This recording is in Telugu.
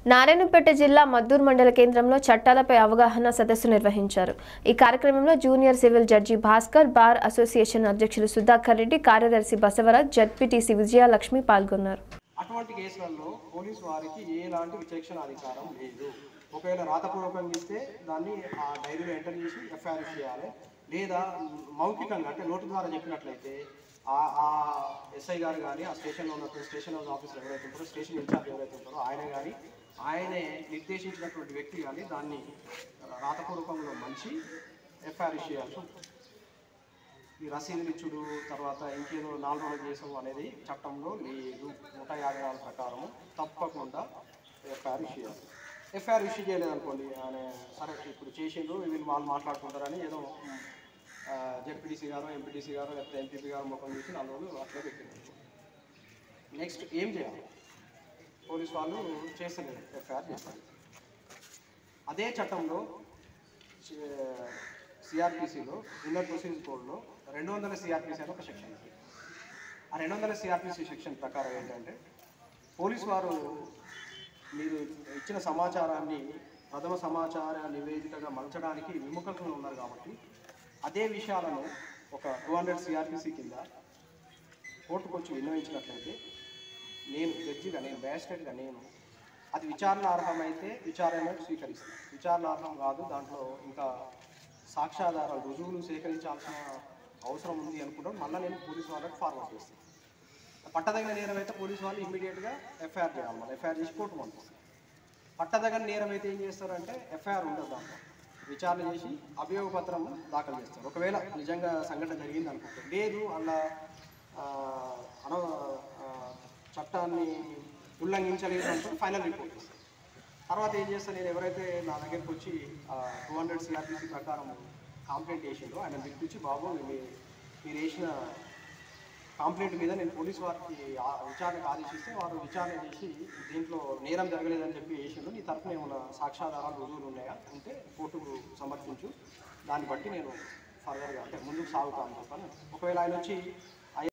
నారాయణపేట జిల్లా మద్దూరు మండల కేంద్రంలో చట్టాలపై అవగాహన సదస్సు నిర్వహించారు ఈ కార్యక్రమంలో junior civil judge Bhaskar bar association అధ్యక్షులు సుధాకర్ రెడ్డి కార్యదర్శి బసవరాజ్ జడ్పీటీసీ విజయలక్ష్మి పాల్గొన్నారు అటువంటి కేసులలో పోలీసు వారికి ఎలాంటి విచక్షణ అధికారం లేదు ఒకవేళ రాతపూర్వకంగా ఇస్తే దాన్ని ఆ డైరీలో ఎంటర్ చేసి ఎఫ్ఐఆర్ చేయాలి లేదా మౌఖికంగా అంటే నోటు ద్వారా చెప్పినట్లయితే ఆ ఆ ఎస్ఐ గారు కానీ ఆ స్టేషన్లో ఉన్న స్టేషన్ హౌస్ ఆఫీసర్ ఎవరైతే ఉంటారో స్టేషన్ ఇన్ఛార్జ్ ఎవరైతే ఉంటారో ఆయన కానీ ఆయనే నిర్దేశించినటువంటి వ్యక్తి కానీ దాన్ని రాతపూర్వకంలో మంచి ఎఫ్ఐఆర్ చేయాల్సి ఉంటుంది ఈ రసీదులు ఇచ్చుడు తర్వాత ఇంకేదో నాలుగు రోజులు చేసాం అనేది చట్టంలో లేదు నూట యాభై నాలుగు ప్రకారం తప్పకుండా ఎఫ్ఐఆర్ ఇష్యూ చేయాలి ఎఫ్ఐఆర్ ఇష్యూ చేయలేదనుకోండి ఆయన సరే ఇప్పుడు చేసిండ్రు వీళ్ళు వాళ్ళు మాట్లాడుకుంటారని ఏదో జెడ్పీటీసీ గారు ఎంపీటీసీ గారు లేకపోతే ఎంపీపీ గారు ముఖం చూసి నాలుగు రోజులు అట్లే పెట్టిండ్రు నెక్స్ట్ ఏం చేయాలి పోలీస్ వాళ్ళు చేస్తలేరు ఎఫ్ఐఆర్ చేస్తారు అదే చట్టంలో సిఆర్పిసిలో ఇన్నర్ ప్రొసీజర్ కోడ్లో రెండు వందల సిఆర్పిసి అని ఒక సెక్షన్ ఉంది ఆ రెండు వందల సిఆర్పిసి సెక్షన్ ప్రకారం ఏంటంటే పోలీస్ వారు మీరు ఇచ్చిన సమాచారాన్ని ప్రథమ సమాచార నివేదికగా మలచడానికి విముఖంగా ఉన్నారు కాబట్టి అదే విషయాలను ఒక టూ హండ్రెడ్ సిఆర్పిసి కింద కోర్టుకు వచ్చి విన్నవించినట్లయితే నేను జడ్జిగా నేను బ్యాస్టెడ్గా నేను అది విచారణార్హమైతే విచారణ స్వీకరిస్తాను విచారణార్హం కాదు దాంట్లో ఇంకా సాక్ష్యాధారాలు రుజువులు సేకరించాల్సిన అవసరం ఉంది అనుకుంటాం మళ్ళీ నేను పోలీసు వాళ్ళకి ఫార్వర్డ్ చేస్తాను పట్టదగిన నేరం అయితే పోలీసు వాళ్ళు ఇమ్మీడియట్గా ఎఫ్ఐఆర్ చేయాలి మళ్ళీ ఎఫ్ఐఆర్ చేసి కోర్టు పంపిస్తారు పట్టదగిన నేరం అయితే ఏం చేస్తారంటే ఎఫ్ఐఆర్ ఉండదు దాంట్లో విచారణ చేసి అభియోగ పత్రం దాఖలు చేస్తారు ఒకవేళ నిజంగా సంఘటన జరిగింది అనుకుంటే లేదు అలా అన ఆ, చట్టాన్ని ఉల్లంఘించలేదు అంటే ఫైనల్ రిపోర్ట్ ఇస్తారు తర్వాత ఏం చేస్తాను నేను ఎవరైతే నా దగ్గరికి వచ్చి టూ హండ్రెడ్ సిఆర్పిసి ప్రకారం కంప్లైంట్ చేసిండో ఆయన పిలిపించి బాబు మీ- మీరు వేసిన కంప్లైంట్ మీద నేను పోలీస్ వారికి ఆ- విచారణకు ఆదేశిస్తే వారు విచారణ చేసి దీంట్లో నేరం జరగలేదని చెప్పి వేసిండు నీ తరఫున ఏమైనా సాక్ష్యాధారాలు రుజువులు ఉన్నాయా ఉంటే కోర్టుకు సమర్పించు దాన్ని బట్టి నేను ఫర్దర్గా అంటే ముందుకు సాగుతాను చెప్పాను ఒకవేళ ఆయన వచ్చి